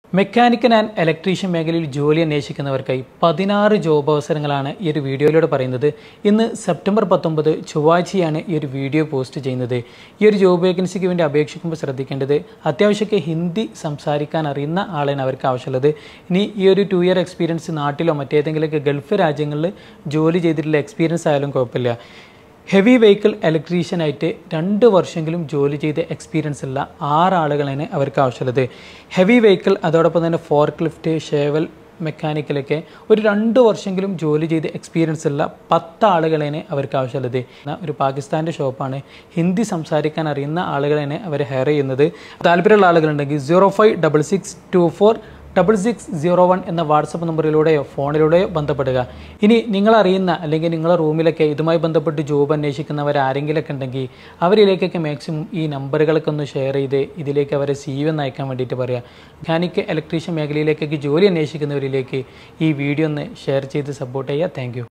mechanical and electrician മേഖലയിൽ ജോലി അന്വേഷിക്കുന്നവർക്കായി പതിനാറ് ജോബ് അവസരങ്ങളാണ് ഈ ഒരു വീഡിയോയിലൂടെ പറയുന്നത് ഇന്ന് സെപ്റ്റംബർ പത്തൊമ്പത് ചൊവ്വാഴ്ചയാണ് ഈ ഒരു വീഡിയോ പോസ്റ്റ് ചെയ്യുന്നത് ഈ ഒരു ജോബ് വേക്കൻസിക്ക് വേണ്ടി അപേക്ഷിക്കുമ്പോൾ ശ്രദ്ധിക്കേണ്ടത് അത്യാവശ്യമൊക്കെ ഹിന്ദി സംസാരിക്കാൻ അറിയുന്ന ആളാണ് അവർക്ക് ആവശ്യമുള്ളത് ഇനി ഈ ഒരു ടു ഇയർ എക്സ്പീരിയൻസ് നാട്ടിലോ മറ്റേതെങ്കിലുമൊക്കെ ഗൾഫ് രാജ്യങ്ങളിൽ ജോലി ചെയ്തിട്ടുള്ള എക്സ്പീരിയൻസ് ആയാലും കുഴപ്പമില്ല ഹെവി വെഹിക്കിൾ ഇലക്ട്രീഷ്യനായിട്ട് രണ്ട് വർഷമെങ്കിലും ജോലി ചെയ്ത എക്സ്പീരിയൻസ് ഉള്ള ആറ് ആളുകളാണ് അവർക്ക് ആവശ്യമുള്ളത് ഹെവി വെഹിക്കിൾ അതോടൊപ്പം തന്നെ ഫോർക്ക് ലിഫ്റ്റ് ഷേവൽ മെക്കാനിക്കലൊക്കെ ഒരു രണ്ട് വർഷമെങ്കിലും ജോലി ചെയ്ത് എക്സ്പീരിയൻസ് ഉള്ള പത്ത് ആളുകളാണ് അവർക്ക് ആവശ്യമുള്ളത് ഒരു പാകിസ്ഥാൻ്റെ ഷോപ്പാണ് ഹിന്ദി സംസാരിക്കാൻ അറിയുന്ന ആളുകളാണ് അവർ ഹയർ ചെയ്യുന്നത് താല്പര്യമുള്ള ആളുകളുണ്ടെങ്കിൽ zero five double six two four double six zero one എന്ന വാട്സപ്പ് നമ്പറിലൂടെയോ ഫോണിലൂടെയോ ബന്ധപ്പെടുക ഇനി നിങ്ങൾ അറിയുന്ന അല്ലെങ്കിൽ നിങ്ങളുടെ റൂമിലൊക്കെ ഇതുമായി ബന്ധപ്പെട്ട് ജോബ് അന്വേഷിക്കുന്നവർ ആരെങ്കിലൊക്കെ ഉണ്ടെങ്കിൽ അവരിലേക്കൊക്കെ മാക്സിമം ഈ നമ്പറുകളൊക്കെ ഒന്ന് ഷെയർ ചെയ്ത് ഇതിലേക്ക് അവരെ സി വി ഒന്ന് അയക്കാൻ വേണ്ടിയിട്ട് പറയാം മെക്കാനിക് ഇലക്ട്രീഷ്യൻ മേഖലയിലേക്കൊക്കെ ജോലി അന്വേഷിക്കുന്നവരിലേക്ക് ഈ വീഡിയോ ഒന്ന് ഷെയർ ചെയ്ത് സപ്പോർട്ട് ചെയ്യുക താങ്ക്